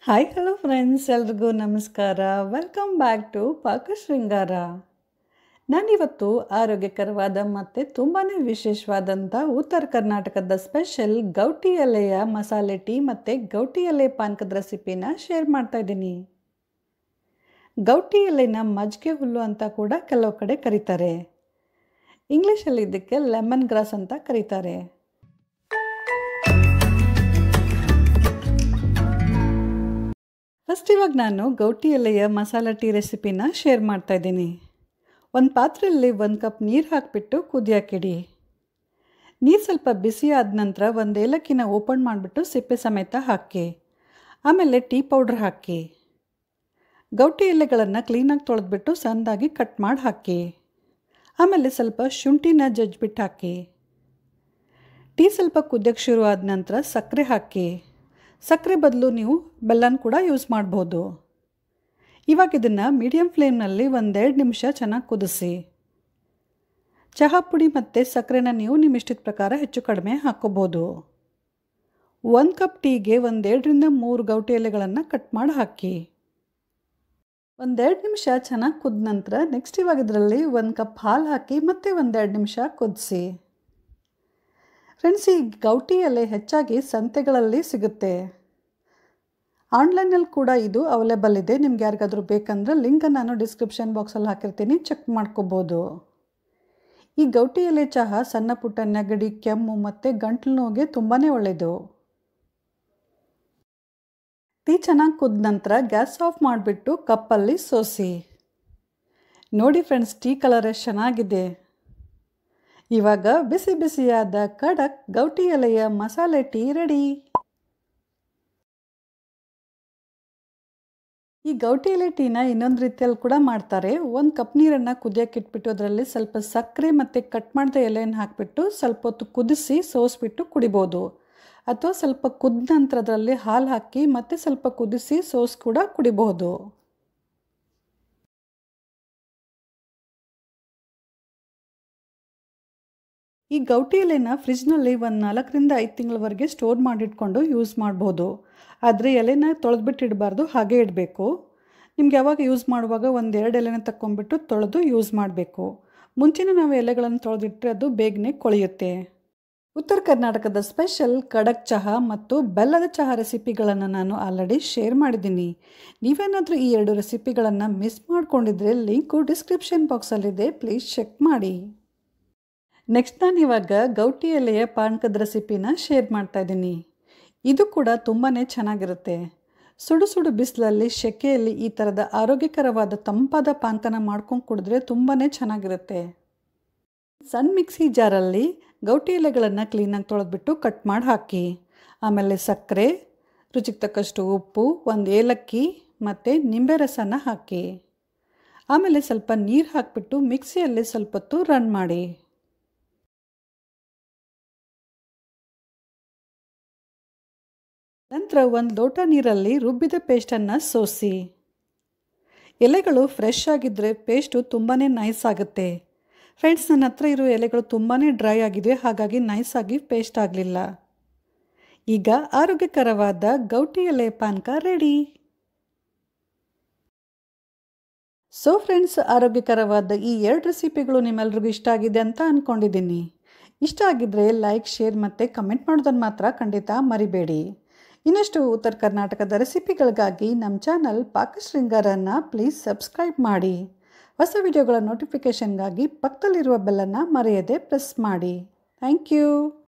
hi hello friends ಎಲ್ರಿಗೂ ನಮಸ್ಕಾರ welcome back to ಪಾಕ ಶೃಂಗಾರ ನಾನಿವತ್ತು ಆರೋಗ್ಯಕರವಾದ ಮತ್ತು ತುಂಬಾ ವಿಶೇಷವಾದಂಥ ಉತ್ತರ ಕರ್ನಾಟಕದ ಸ್ಪೆಷಲ್ ಗೌಟಿ ಎಲೆಯ ಮಸಾಲೆ ಟೀ ಮತ್ತು ಗೌಟಿ ಎಲೆ ಪಾನಕದ ರೆಸಿಪಿನ ಶೇರ್ ಮಾಡ್ತಾ ಇದ್ದೀನಿ ಗೌಟಿ ಎಲೆನ ಮಜ್ಜಿಗೆ ಹುಲ್ಲು ಅಂತ ಕೂಡ ಕೆಲವು ಕಡೆ ಕರೀತಾರೆ ಇಂಗ್ಲೀಷಲ್ಲಿ ಇದಕ್ಕೆ ಲೆಮನ್ ಗ್ರಾಸ್ ಅಂತ ಕರೀತಾರೆ ಫಸ್ಟ್ ಇವಾಗ ನಾನು ಗೌಟಿ ಎಲೆಯ ಮಸಾಲ ಟೀ ರೆಸಿಪಿನ ಶೇರ್ ಮಾಡ್ತಾ ಇದ್ದೀನಿ ಒಂದು ಪಾತ್ರೆಯಲ್ಲಿ ಒಂದು ಕಪ್ ನೀರು ಹಾಕಿಬಿಟ್ಟು ಕುದಿಯಾಕಿಡಿ ನೀರು ಸ್ವಲ್ಪ ಬಿಸಿ ಆದ ನಂತರ ಒಂದು ಏಲಕ್ಕಿನ ಓಪನ್ ಮಾಡಿಬಿಟ್ಟು ಸಿಪ್ಪೆ ಸಮೇತ ಹಾಕಿ ಆಮೇಲೆ ಟೀ ಪೌಡ್ರ್ ಹಾಕಿ ಗೌಟಿ ಎಲೆಗಳನ್ನು ಕ್ಲೀನಾಗಿ ತೊಳೆದ್ಬಿಟ್ಟು ಸಣ್ಣದಾಗಿ ಕಟ್ ಮಾಡಿ ಹಾಕಿ ಆಮೇಲೆ ಸ್ವಲ್ಪ ಶುಂಠಿನ ಜಜ್ಬಿಟ್ಟು ಹಾಕಿ ಟೀ ಸ್ವಲ್ಪ ಕುದಿಯೋಕ್ಕೆ ಶುರು ಆದ ನಂತರ ಸಕ್ಕರೆ ಹಾಕಿ ಸಕ್ಕರೆ ಬದಲು ನೀವು ಬೆಲ್ಲನ ಕೂಡ ಯೂಸ್ ಮಾಡ್ಬೋದು ಇವಾಗ ಇದನ್ನು ಮೀಡಿಯಮ್ ಫ್ಲೇಮ್ನಲ್ಲಿ ಒಂದೆರಡು ನಿಮಿಷ ಚೆನ್ನಾಗಿ ಕುದಿಸಿ ಚಹಾ ಪುಡಿ ಮತ್ತು ಸಕ್ಕರೆನ ನೀವು ನಿಮ್ಮ ಇಷ್ಟದ ಪ್ರಕಾರ ಹೆಚ್ಚು ಕಡಿಮೆ ಹಾಕ್ಕೋಬೋದು ಒಂದು ಕಪ್ ಟೀಗೆ ಒಂದೆರಡರಿಂದ ಮೂರು ಗೌಟಿ ಎಲೆಗಳನ್ನು ಕಟ್ ಮಾಡಿ ಹಾಕಿ ಒಂದೆರಡು ನಿಮಿಷ ಚೆನ್ನಾಗಿ ಕುದ ನಂತರ ನೆಕ್ಸ್ಟ್ ಇವಾಗ ಇದರಲ್ಲಿ ಒಂದು ಕಪ್ ಹಾಲು ಹಾಕಿ ಮತ್ತೆ ಒಂದೆರಡು ನಿಮಿಷ ಕುದಿಸಿ ಫ್ರೆಂಡ್ಸ್ ಈ ಗೌಟಿ ಎಲೆ ಹೆಚ್ಚಾಗಿ ಸಂತೆಗಳಲ್ಲಿ ಸಿಗುತ್ತೆ ಆನ್ಲೈನಲ್ಲಿ ಕೂಡ ಇದು ಅವೈಲೇಬಲ್ ಇದೆ ನಿಮ್ಗೆ ಯಾರಿಗಾದ್ರೂ ಬೇಕಂದ್ರೆ ಲಿಂಕನ್ನು ನಾನು ಡಿಸ್ಕ್ರಿಪ್ಷನ್ ಬಾಕ್ಸಲ್ಲಿ ಹಾಕಿರ್ತೀನಿ ಚೆಕ್ ಮಾಡ್ಕೋಬೋದು ಈ ಗೌಟಿ ಎಲೆ ಚಹಾ ಸಣ್ಣ ಪುಟ್ಟ ನೆಗಡಿ ಕೆಮ್ಮು ಮತ್ತು ಗಂಟ್ಲು ನೋವಿಗೆ ತುಂಬಾ ಒಳ್ಳೆಯದು ಟೀ ಚೆನ್ನಾಗಿ ಕುದ ನಂತರ ಗ್ಯಾಸ್ ಆಫ್ ಮಾಡಿಬಿಟ್ಟು ಕಪ್ಪಲ್ಲಿ ಸೋಸಿ ನೋಡಿ ಫ್ರೆಂಡ್ಸ್ ಟೀ ಕಲರ್ ಎಷ್ಟು ಚೆನ್ನಾಗಿದೆ ಇವಾಗ ಬಿಸಿ ಬಿಸಿಯಾದ ಕಡಕ್ ಗೌಟಿ ಎಲೆಯ ಮಸಾಲೆ ಟೀ ರೆಡಿ ಈ ಗೌಟಿ ಎಲೆ ಟೀನ ಇನ್ನೊಂದು ರೀತಿಯಲ್ಲಿ ಕೂಡ ಮಾಡ್ತಾರೆ ಒಂದು ಕಪ್ ನೀರನ್ನು ಕುದಿಯೋಕೆ ಇಟ್ಬಿಟ್ಟು ಅದರಲ್ಲಿ ಸ್ವಲ್ಪ ಸಕ್ಕರೆ ಮತ್ತು ಕಟ್ ಮಾಡಿದ ಎಲೆಯನ್ನು ಹಾಕಿಬಿಟ್ಟು ಸ್ವಲ್ಪ ಹೊತ್ತು ಕುದಿಸಿ ಸೋಸ್ಬಿಟ್ಟು ಕುಡಿಬೋದು ಅಥವಾ ಸ್ವಲ್ಪ ಕುದ್ದ ನಂತರ ಅದರಲ್ಲಿ ಹಾಲು ಹಾಕಿ ಮತ್ತು ಸ್ವಲ್ಪ ಕುದಿಸಿ ಸೋಸ್ ಕೂಡ ಕುಡಿಬಹುದು ಈ ಗೌಟಿ ಎಲೆನ ಫ್ರಿಜ್ನಲ್ಲಿ ಒಂದು ನಾಲ್ಕರಿಂದ ಐದು ತಿಂಗಳವರೆಗೆ ಸ್ಟೋರ್ ಮಾಡಿಟ್ಕೊಂಡು ಯೂಸ್ ಮಾಡ್ಬೋದು ಆದರೆ ಎಲೆನ ತೊಳೆದ್ಬಿಟ್ಟು ಇಡಬಾರ್ದು ಹಾಗೆ ಇಡಬೇಕು ನಿಮ್ಗೆ ಯಾವಾಗ ಯೂಸ್ ಮಾಡುವಾಗ ಒಂದೆರಡು ಎಲೆನ ತಗೊಂಡ್ಬಿಟ್ಟು ತೊಳೆದು ಯೂಸ್ ಮಾಡಬೇಕು ಮುಂಚೆನೇ ನಾವು ಎಲೆಗಳನ್ನು ತೊಳೆದಿಟ್ಟರೆ ಅದು ಬೇಗನೆ ಕೊಳೆಯುತ್ತೆ ಉತ್ತರ ಕರ್ನಾಟಕದ ಸ್ಪೆಷಲ್ ಕಡಕ್ ಚಹಾ ಮತ್ತು ಬೆಲ್ಲದ ಚಹಾ ರೆಸಿಪಿಗಳನ್ನು ನಾನು ಆಲ್ರೆಡಿ ಶೇರ್ ಮಾಡಿದ್ದೀನಿ ನೀವೇನಾದರೂ ಈ ಎರಡು ರೆಸಿಪಿಗಳನ್ನು ಮಿಸ್ ಮಾಡ್ಕೊಂಡಿದ್ರೆ ಲಿಂಕು ಡಿಸ್ಕ್ರಿಪ್ಷನ್ ಬಾಕ್ಸಲ್ಲಿದೆ ಪ್ಲೀಸ್ ಚೆಕ್ ಮಾಡಿ ನೆಕ್ಸ್ಟ್ ನಾನು ಇವಾಗ ಗೌಟಿ ಎಲೆಯ ಪಾನಕದ ರೆಸಿಪಿನ ಶೇರ್ ಮಾಡ್ತಾ ಇದ್ದೀನಿ ಇದು ಕೂಡ ತುಂಬಾ ಚೆನ್ನಾಗಿರುತ್ತೆ ಸುಡು ಸುಡು ಬಿಸಿಲಲ್ಲಿ ಸೆಕೆಯಲ್ಲಿ ಈ ಥರದ ಆರೋಗ್ಯಕರವಾದ ತಂಪಾದ ಪಾನಕನ ಮಾಡ್ಕೊಂಡು ಕುಡಿದ್ರೆ ತುಂಬಾ ಚೆನ್ನಾಗಿರುತ್ತೆ ಸಣ್ಣ ಮಿಕ್ಸಿ ಜಾರಲ್ಲಿ ಗೌಟಿ ಎಲೆಗಳನ್ನು ಕ್ಲೀನಾಗಿ ತೊಳೆದ್ಬಿಟ್ಟು ಕಟ್ ಮಾಡಿ ಹಾಕಿ ಆಮೇಲೆ ಸಕ್ಕರೆ ರುಚಿಗೆ ತಕ್ಕಷ್ಟು ಉಪ್ಪು ಒಂದು ಏಲಕ್ಕಿ ಮತ್ತು ನಿಂಬೆ ರಸನ ಹಾಕಿ ಆಮೇಲೆ ಸ್ವಲ್ಪ ನೀರು ಹಾಕಿಬಿಟ್ಟು ಮಿಕ್ಸಿಯಲ್ಲಿ ಸ್ವಲ್ಪ ಹೊತ್ತು ರನ್ ಮಾಡಿ ನಂತರ ಒಂದು ಲೋಟ ನೀರಲ್ಲಿ ರುಬ್ಬಿದ ಪೇಸ್ಟನ್ನು ಸೋಸಿ ಎಲೆಗಳು ಫ್ರೆಶ್ ಆಗಿದ್ದರೆ ಪೇಸ್ಟು ತುಂಬಾ ನೈಸ್ ಆಗುತ್ತೆ ಫ್ರೆಂಡ್ಸ್ ನನ್ನ ಹತ್ರ ಇರೋ ಎಲೆಗಳು ತುಂಬಾ ಡ್ರೈ ಆಗಿದೆ ಹಾಗಾಗಿ ನೈಸ್ ಆಗಿ ಪೇಸ್ಟ್ ಆಗಲಿಲ್ಲ ಈಗ ಆರೋಗ್ಯಕರವಾದ ಗೌಟಿ ಎಲೆ ಪಾನಕ ರೆಡಿ ಸೊ ಫ್ರೆಂಡ್ಸ್ ಆರೋಗ್ಯಕರವಾದ ಈ ಎರಡು ರೆಸಿಪಿಗಳು ನಿಮ್ಮೆಲ್ರಿಗೂ ಇಷ್ಟ ಆಗಿದೆ ಅಂತ ಅಂದ್ಕೊಂಡಿದ್ದೀನಿ ಇಷ್ಟ ಆಗಿದ್ದರೆ ಲೈಕ್ ಶೇರ್ ಮತ್ತು ಕಮೆಂಟ್ ಮಾಡೋದನ್ನು ಮಾತ್ರ ಖಂಡಿತ ಮರಿಬೇಡಿ ಇನ್ನಷ್ಟು ಉತ್ತರ ಕರ್ನಾಟಕದ ರೆಸಿಪಿಗಳಿಗಾಗಿ ನಮ್ಮ ಚಾನಲ್ ಪಾಕಶೃಂಗಾರನ್ನು ಪ್ಲೀಸ್ ಸಬ್ಸ್ಕ್ರೈಬ್ ಮಾಡಿ ಹೊಸ ವಿಡಿಯೋಗಳ ನೋಟಿಫಿಕೇಷನ್ಗಾಗಿ ಪಕ್ಕದಲ್ಲಿರುವ ಬೆಲ್ಲನ್ನು ಮರೆಯದೆ ಪ್ರೆಸ್ ಮಾಡಿ ಥ್ಯಾಂಕ್ ಯು